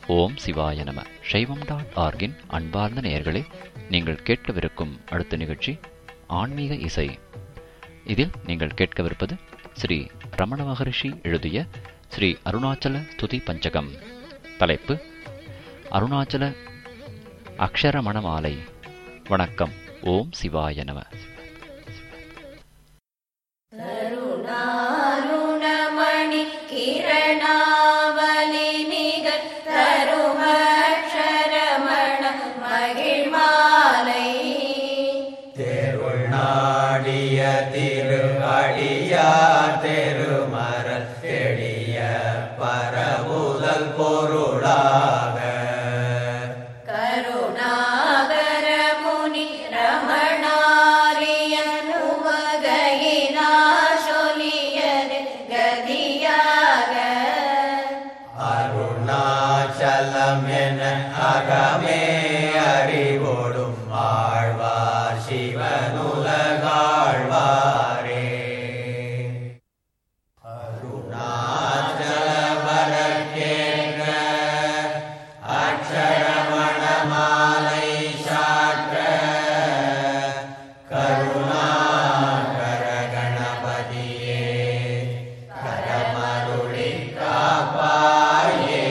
ஓம் சிவாய நம சைவம் டாட் ஆர்கின் அன்பார்ந்த நேயர்களே நீங்கள் கேட்கவிருக்கும் அடுத்த நிகழ்ச்சி ஆன்மீக இசை இதில் நீங்கள் கேட்கவிருப்பது ஸ்ரீ ரமண மகரிஷி எழுதிய ஸ்ரீ அருணாச்சல ஸ்துதி பஞ்சகம் தலைப்பு அருணாச்சல அக்ஷரமணமாலை வணக்கம் ஓம் சிவாய நம கருணாருணமணி கிரணாவலி நிகர் தருமக்ஷரமண மகிழ்மாலை தேருள் நாடிய திரு அடியா தெருமரல் தெளிய பரவுதல் பொருளாக கருணாகர முனி ரமணாரியனுவகையினார் சொல்லியது கதியாக அருணாச்சலம் என அகமே அறிவோடும் ஆழ்வார் சிவனுலகாழ்வாரே அருணாச்சலவரக்கேற்ற அக்ஷரமணமாலை சாற்ற கருணாகர கணபதியே கரமருளி காப்பாயே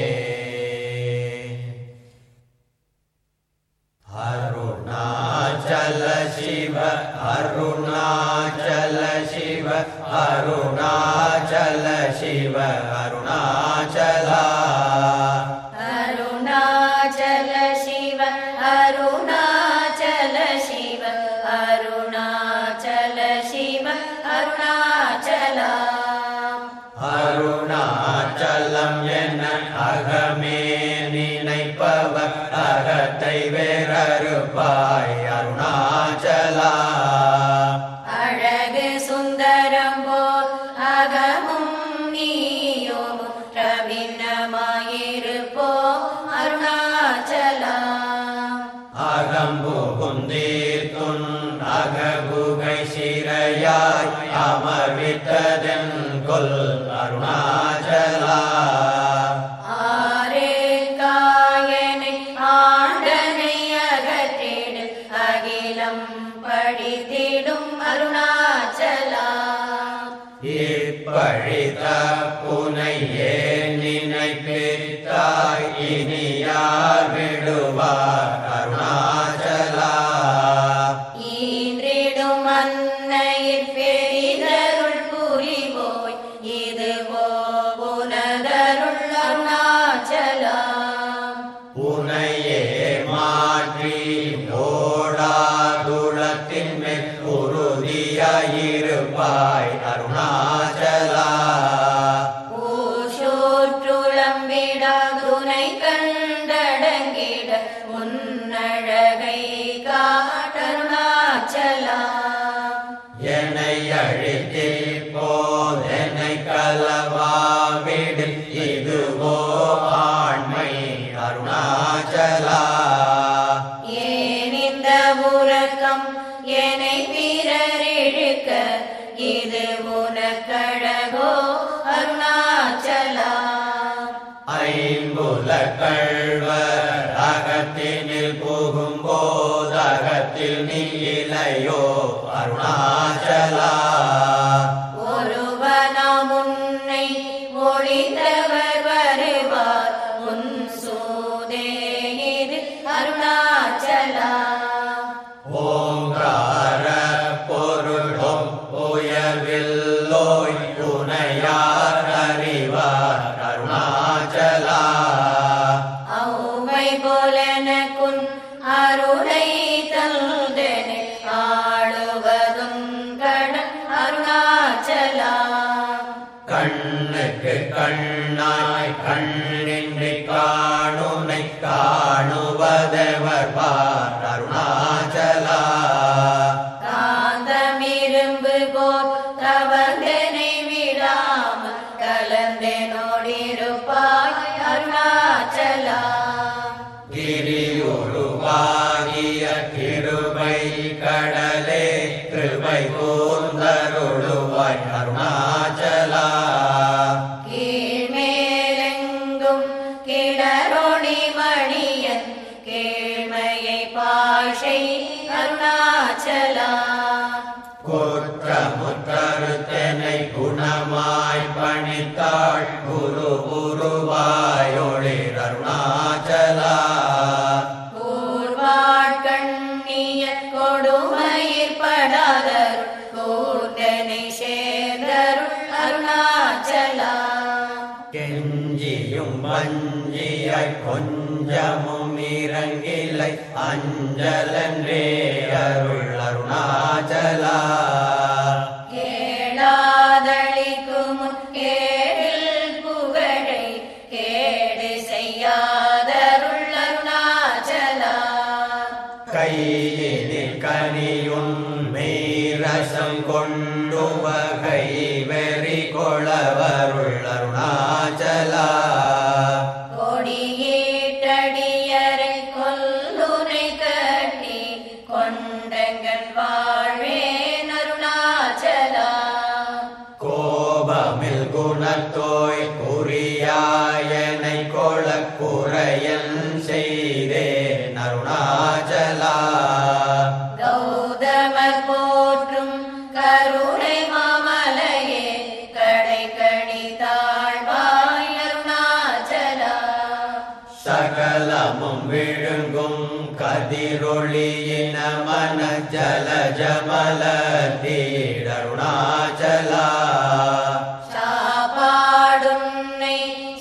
அருணாச்சல சிவ அருணாச்சல சிவ அருணாச்சல சிவ அருணாச்சலா அருணாச்சல சிவ அருணாச்சல சிவ அருணாச்சல சிவ அருணாச்சலா அருணாச்சலம் என அகமே நினைப்பவர் அகத்தை வேறறுப்பாய் அருணாச்சலா அழகு சுந்தரம் போல் அகமும் நீயும் ரவின்னமாயிருப்போ அருணாச்சலா அகம்புகுந்தீர்த்துன் அககுகை சிறையாய் அமர்வித்ததென் கொல் அருணாச்சலா ஆரே காயனை ஆண்டனை அகற்றிடு அகிலம் படித்திடும் அருணாச்சலா இப்பழித்த புனையே நினைப்பித்தாய் இனியார் விடுவார் அருணாச்சலா ஈன்றிடும் அன்னையிற் பெரிதருள் புரிவோய் இதுவோ உனதருள் அருணாச்சலா உனையே மாற்றி ஓடாதுளத்தின் மேல் உறுதியாயிருப்பாய் அருணாச்சலா ஊஷோற்றுளம் விடாதுனை கண்டடங்கிட உன்னழகை காட்டருணாச்சலா என்னை அழித்தில் போதெனை கலவாவிடு இதுவோ ஆண்மை அருணாச்சலா ஏன் இந்த உறக்கம் என்னை பிறர் இழுக்க இது உனக்கழகோ அருணாச்சலா ஐம்புல கழ்வர் அகத்தினில் புகும்போது அகத்தில் நீ இலையோ அருணாச்சலா ஒருவனாம் உன்னை ஒளிந்தவர் வருவார் உன் சூதே இது அருணாச்சலா ஓங்கார பொருளும் உயர்வில்லோய் துணையார் அறிவார் அருணாச்சலா ஔவை போலனக்குன் அருளை தந்தனை ஆளுவதும் கட அருணாச்சலா கண்ணுக்கு கண்ணாய் கண்ணின்றி காணுனை காணுவதவர் பார் அருணாச்சலா காந்தமிரும்பு போல் தவந்தனை விடாமல் கலந்தனோடிருப்பாய் அருணாச்சலா கிரியுருவாகிய கிருபை கடலே கிருபை கூர்ந்தருளுவாய் அருணாச்சலா கீழ்மேலெங்கும் கிடரொளி மணியன் கேழ்மையை பாஷை அருணாச்சலா குற்றமுற்றறுத்தனை குணமாய் பணித்தாள் குரு குருவாயொளிர் அருணாச்சலா கூர்வாட்கண்ணிய கொடுமயிர் படாதருள் கூர்தனை சேர்ந்தருள் அருணாச்சலா கெஞ்சியும் வஞ்சியாய் கொஞ்சமும் இறங்கிலை அஞ்சலன்றே அருள் அருணாச்சலா கேளாதளிக்கும் கேடில் புகழை கேடு செய்யாதருள் அருணாச்சலா கையினில் கனியும் மீரசம் கொண்டு வகை வெறி கொளவருள் அருணாச்சலா கொடியேட்டடியரை கொல்லுனை கட்டி கொண்டங்கள் வாழ்வேன் அருணாச்சலா கோபமில் குணத்தோய் குறியாயனை கொள குறையன் செய்தே அருணாச்சலா கௌதமர் போற்றும் கருணை மாமலையே கடை கணி தாழ்வாய் அருணாச்சலா சகலமும் விழுங்கும் கதிரொளியின மன ஜல ஜமல தீடருணாச்சலா சாப்பாடுன்னை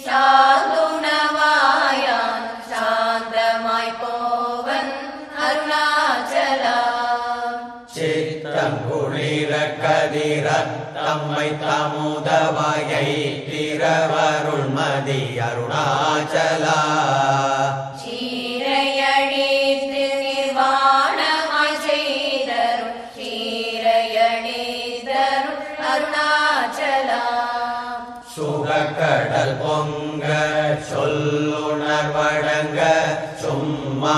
சாந்துணவாயான் சாந்தமாய் போவன் அருணாச்சலா சித்தம் குளிர கதிர தம்மை தமுதவகை திரவருள் மதி அருணாச்சலா சீரையழித்து நிர்வாணமாய் செய்தருள் சீரையழிதருள் அருணாச்சலா சுகக்கடல் பொங்க சொல்லுணர்வடங்க சும்மா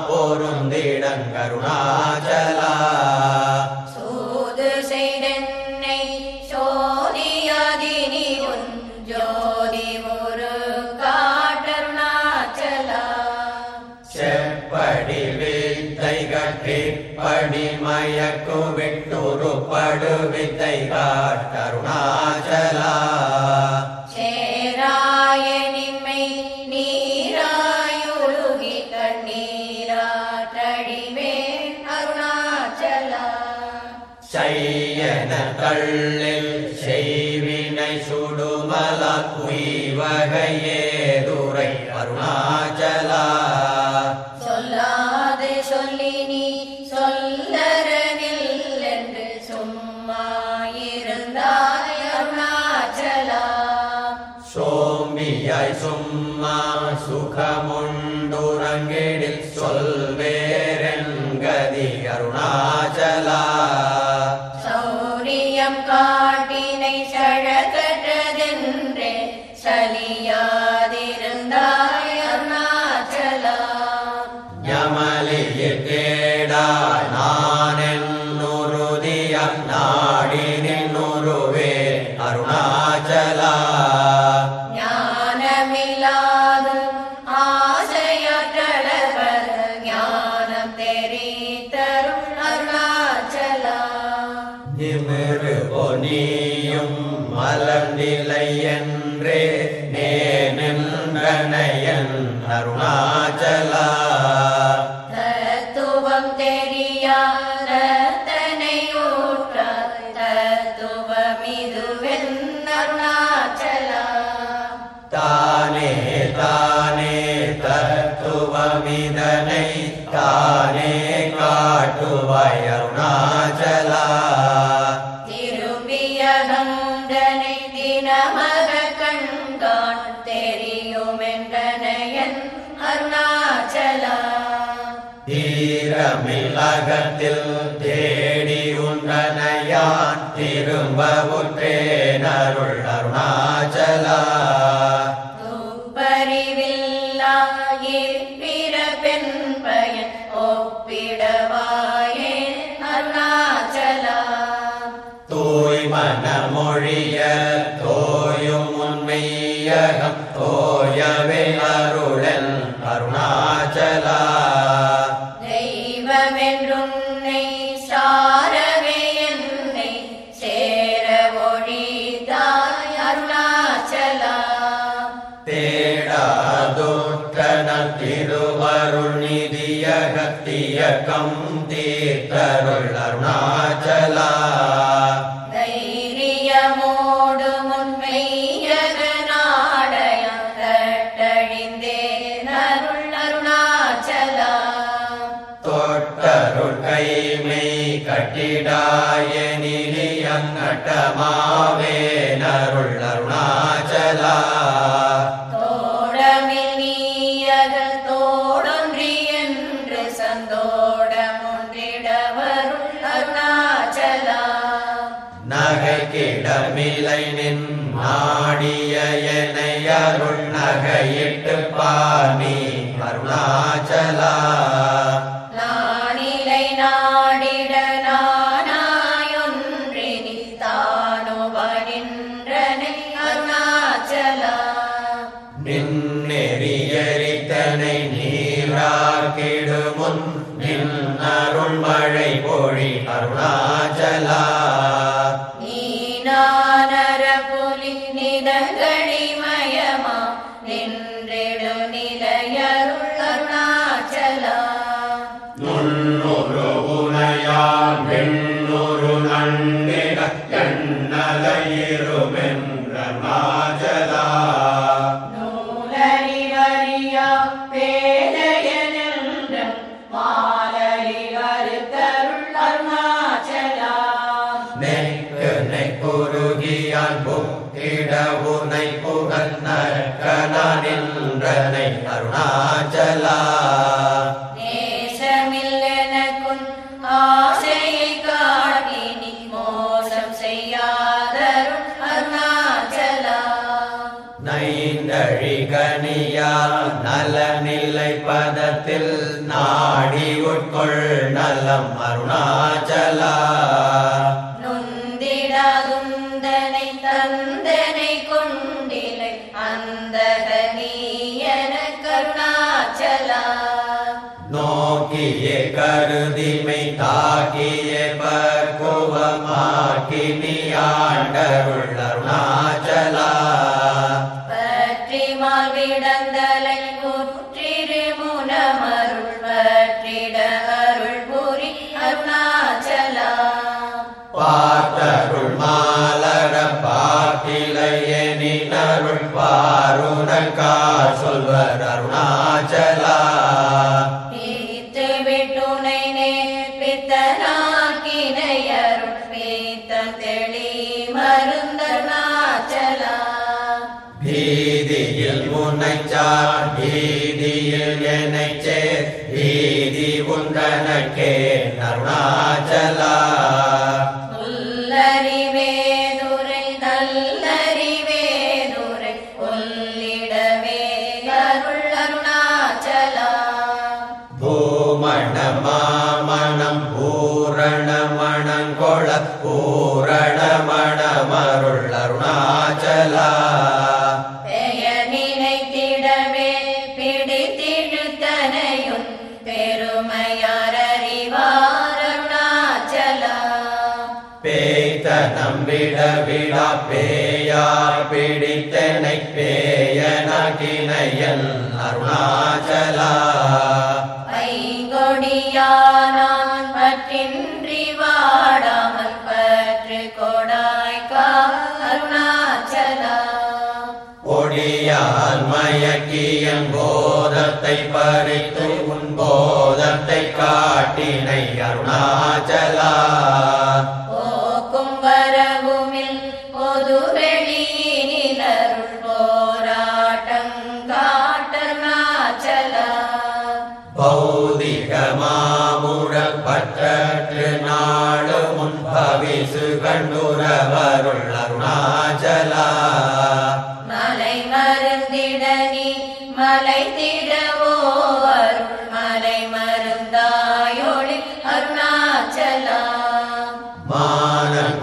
பொருந்திடங்கருணாச்சலா சூது செய்தென்னை சோதியாதினி உன் ஜோதி ஒரு காட்டருணாச்சலா செப்படி வித்தை கட்டிப்படி மயக்கு விட்டுரு படு வித்தை காட்டருணாச்சலா சேராயனின்மை நீராயுருகி கண்ணீராட்டடிவே அருணாச்சலா செய்யன தள்ளில் செய்வினை சுடுமல குய்வகையேதுரை அருணாச்சலா சொல்லாது சொல்லி நீ சொல்லறனில் என்று சும்மா இருந்தாய் அருணாச்சலா சோம்பியாய் சும்மா சுகமுண்டுறங்கிடில் சொல்வேரெங்கதி அருணாச்சலா சௌரியம் காட்டினை சழகற்றதென்றே சலியாதிருந்தாய் அருணாச்சலா யமலியில் தேடா நானென்னுருதிய நாடி நின்னுருவே அருணாச்சலா ஞானமில்லாது ஆசையற்றவர் ஞானம் தெரித்தரும் அருணாச்சலா நிமிரு பொனியும் மலர்நிலை என்றே நேனென்றனையன் அருணாச்சலா தத்துவம் தெரியாதனை ஊற்றார் தத்துவமிதுவென் அருணாச்சலா தானே தானே தத்துவமிதனை தானே காட்டுவாய் அருணாச்சலா திரும்பியகந்தனை தினமக கண்காண் தெரியுமென்றனையன் அருணாச்சலா தீரமில்லகத்தில் தேடி உண்டனையான் திரும்ப உற்றேனருள் அருணாச்சலா துப்பறிவில்லா இப்பிறப்பெண் பயன் ஒப்பிடவாயே அருணாச்சலா தூய் மனமொழிய தோயும் உண்மையகம் தோய ஓயவே அருளன் அருணாச்சலா தெய்வமென்றுன்னை சாரவே என்னை சேர ஒழித்தாய் அருணாச்சலா தேடாதுற்றன திருவருள் நிதியகத்தியக்கம் தீர்த்தருள் அருணாச்சலா தைரியமோடு முன்மையக நாடயம் தட்டழிந்தேன் அருள் அருணாச்சலா தொட்டருள் கைமை கட்டிடாய நிலியங்கட்டமாவே நருள் அருணாச்சலா தோடமில் நீயக தோடொன்றி என்று சந்தோடமொன்றிடவருள் அருணாச்சலா நகைக்கிடமிலை நின் நாடிய என்னை அருள் நகையிட்டு பாணி அருணாச்சலா நானிலை நாடிட நானாயொன்றினி தானுவனின்றனை அருணாச்சலா நின்னெறியரித்தனை நீராக்கிடுமுன் நின் அருள் மழை பொழி அருணாச்சலா நீனானர புலி நிதகளிமயமா நின்றிடு நிலையருள் அருணாச்சலா நுண்ணுரு உனையான் வெண்ணுரு நண்டிட எண்ணலையிருமென்றருணாச்சலா நூலறிவறியா பேதையனென்ற மாலறிவருத்தருள் அருணாச்சலா நெக்கு நெக்குருகியான் புக்கிட உனை புகழ்நற்கன நின்றனை அருணாச்சலா நேசமில்லெனக்குன் ஆசையை காட்டி நீ மோசம் செய்யாதருள் அருணாச்சலா நைந்தழிகனியா நலநிலை பதத்தில் நாடி உட்கொள் நலம் அருணாச்சலா நுந்திடாதுந்தனை தந்தனை கொண்டிலை அந்தக நீயன கருணாச்சலா நோக்கிய கருதிமை தாக்கிய பக்குவமாக்கி நீ ஆண்டருள் அருணாச்சலா பற்றி மால்விடந்தலை புற்றிரு முனமருள் பற்றிட அருள் புரி அருணாச்சலா பார்த்தருள் மாலர பாட்டிலையனினருள் பாருணக்கா சொல்வர் அருணாச்சலா பிரித்து விட்டுனை நேர்பித்தனாக்கினை அருள் பீத்தம் தெளி மருந்தருணாச்சலா பீதியில் உன்னைச்சார் பீதியில் என்னைச் சேர் பீதி உண்டனக்கே அருணாச்சலா உள்ளறிவேதுரை நல்லறிவேதுரை கொல்லிடவே அருள் அருணாச்சலா பூமண மாமணம் பூரண மணங்கொள பூரண மணமருள் அருணாச்சலா பெயர் நினைத்திடவே பிடித்திழுத்தனையும் பெருமையார் அறிவார் அருணாச்சலா பேய்த்த நம்பிட விடா பேயார் பிடித்தனை பேயனகினையன் அருணாச்சலா ஐங்கொடியானான் பற்றின்றி வாடாமல் பற்று கொடாய்க்கா அருணாச்சலா பொடியால் மயக்கியன் போதத்தை பறித்து உன் போதத்தை காட்டினை அருணாச்சலா போக்கும் வரவுமில் பொது வெளியினில் அருள் போராட்டம் காட்டருணாச்சலா பௌதிக மாமுழப்பற்று நாடு முன் பவிசு கண்டுரவருள் அருணாச்சலா மலை மருந்திட நீ மலை திடவோ அருள் மலை மருந்தாயொளி அருணாச்சலா மானம்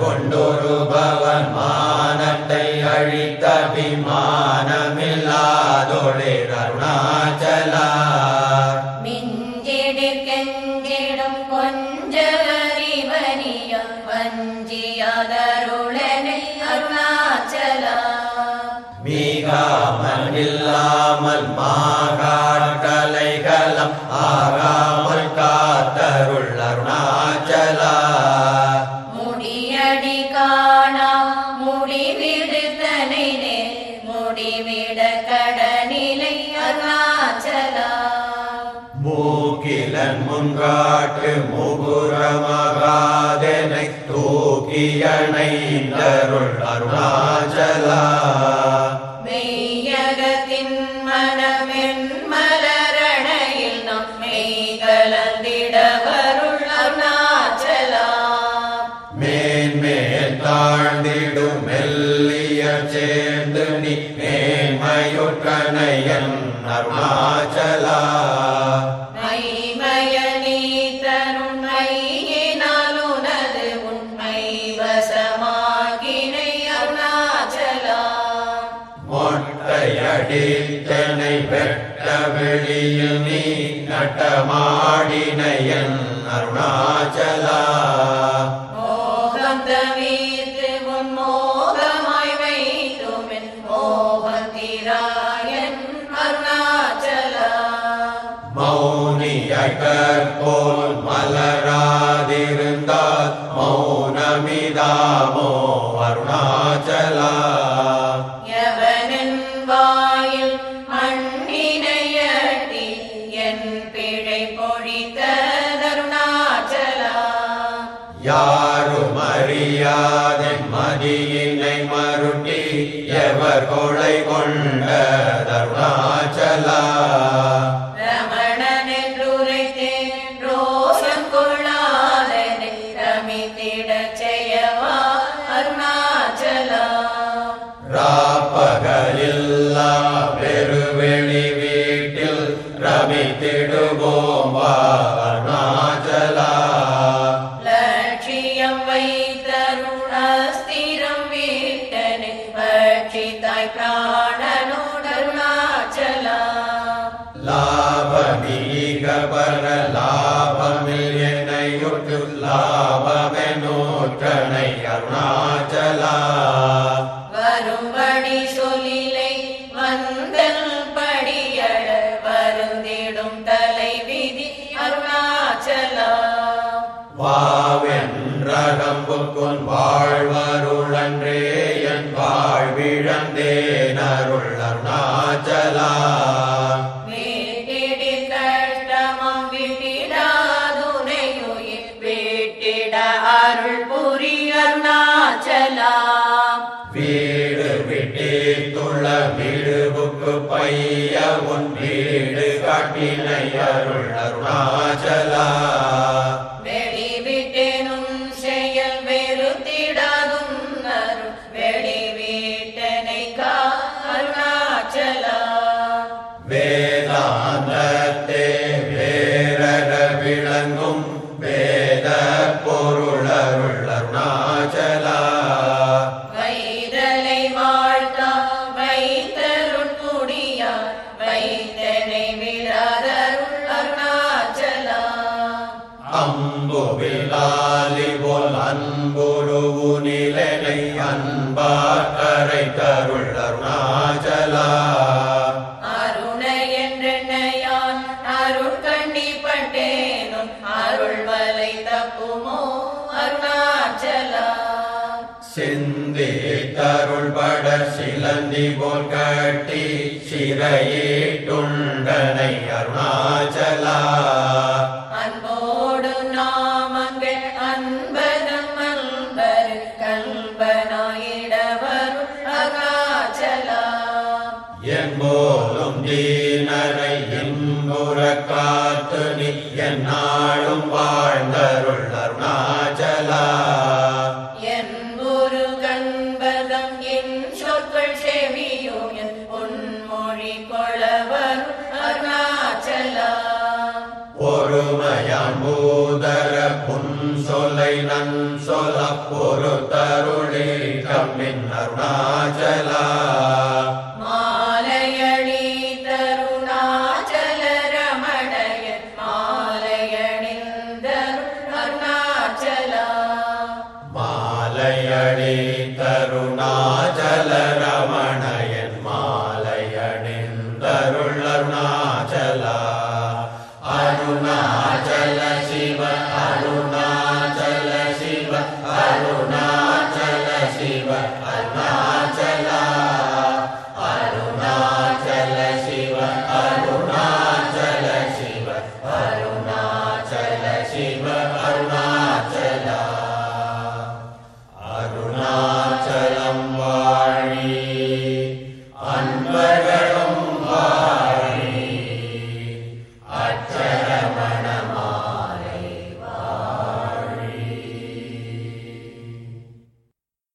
கொண்டொருபவன் மானத்தை அழித்த விமானமில்லாதொழ அருணாச்சலா மிஞ்சிடிற் கெஞ்சிடும் கொஞ்சவரிவனிய வஞ்சியாதருளனை அருணாச்சலா மீகாமல் இல்லாமல் மாகாட்டலைகளம் ஆகாமல் காத்தருள் அருணாச்சலா முடியடி காணா முடிவிடுத்தனை நேர் முடிவிட கடனிலை அருணாச்சலா மூக்கிலன் முன்காட்டு முகுரமகாதனை தூக்கியணைந்தருள் அருணாச்சலா மெய்யகத்தின் மனமென் மலரணையில் நாம் மெய் கலந்திடவருள் அருணாச்சலா மேன்மேல் தாழ்ந்திடும் மெல்லிய சேர்ந்து நீ மேன்மையுற்றனையன் அருணாச்சலா மைமய நீ தரும் மையினாலுனது உண்மை வசமாகினை அருணாச்சலா மொட்டையடித்தனை வெட்ட வெளியில் நீ நட்டமாடினையன் அருணாச்சலா மோகம் தவிர்த்து உன் மோகமாய் வைத்துமென் மோகந்திராயன் அருணாச்சலா மௌனியாய் கற்போல் மலராதிருந்தால் மௌனமிதாமோ அருணாச்சலா எவனின் வாயில் மண்ணினையட்டி என் பிழை பொழித்த தருணாச்சலா யாரும் அறியாதன் மதியினை மருட்டி எவர் கொலை கொண்ட தருணாச்சலா ரமணன் என்றுரைத்தேன் ரோஷம் கொள்ளாதனை ரமித்திடச் செய்யவா அருணாச்சலா ராப்பகலில்லா பெருவெளி வீட்டில் ரமித்திடுவோம் வா அருணாச்சலா லட்சியம் வைத்தருணஸ்திரம் வீட்டனை பட்சித்தாய் பிராணனோடருணாச்சலா லாபமீக பர லாபமில் என்னையுற்று லாபமெனூற்றனை அருணாச்சலா வரும்படி சொல்லிலை வந்தல் படியட வருந்திடும் தலை விதி அருணாச்சலா வாவென்றகம்புக்குன் வாழ்வருளன்றே என் வாழ்விழந்தேன் அருள் அருணாச்சலா வீட்டிடி கஷ்டமம் விட்டிடாதுனையுயிர் வீட்டிட அருள் புரி அருணாச்சலா வீடு விட்டேத்துள்ள வீடுவுக்கு பைய உன் வீடு காட்டினை அருள் அருணாச்சலா வெளி விட்டேனும் செயல் வெறுத்திடாதும் அருள் வெளி வீட்டனை கா அருணாச்சலா வேதாந்தத்தே வேரர விளங்கும் வேத பொருளருள் அருணாச்சலா வைதலை வாழ்த்தா வைத்தருள் குடியார் வைத்தனை விழாதருள் அருணாச்சலா அம்புவிலாலி போல் அன்புருவு நிலனை அன்பாக்கரை தருள் அருணாச்சலா அருண என்றென்னையான் அருள் கண்டிப்பட்டேனும் அருள் வலை தப்புமோ அருணாச்சலா சிந்தி தருள் பட சிலந்தி போல் கட்டி சிறையீட்டுண்டனை அருணாச்சலா அன்போடு நாமங்கள் அன்பதம் அன்பர் கல்பனாயிடவரும் அருணாச்சலா என்போலும் தீனரை இன்புற காத்து நீ என்னாலும் வாழ்ந்தருள் அருணாச்சலா என் குரு கண்பதம் என் சொற்கள் செவியோ என் பொன்மொழி கொளவர் அருணாச்சலா பொறுமையான் பூதர புன் சொல்லை நன் சொல்ல பொறுத்தருளே கம்மின் அருணாச்சலா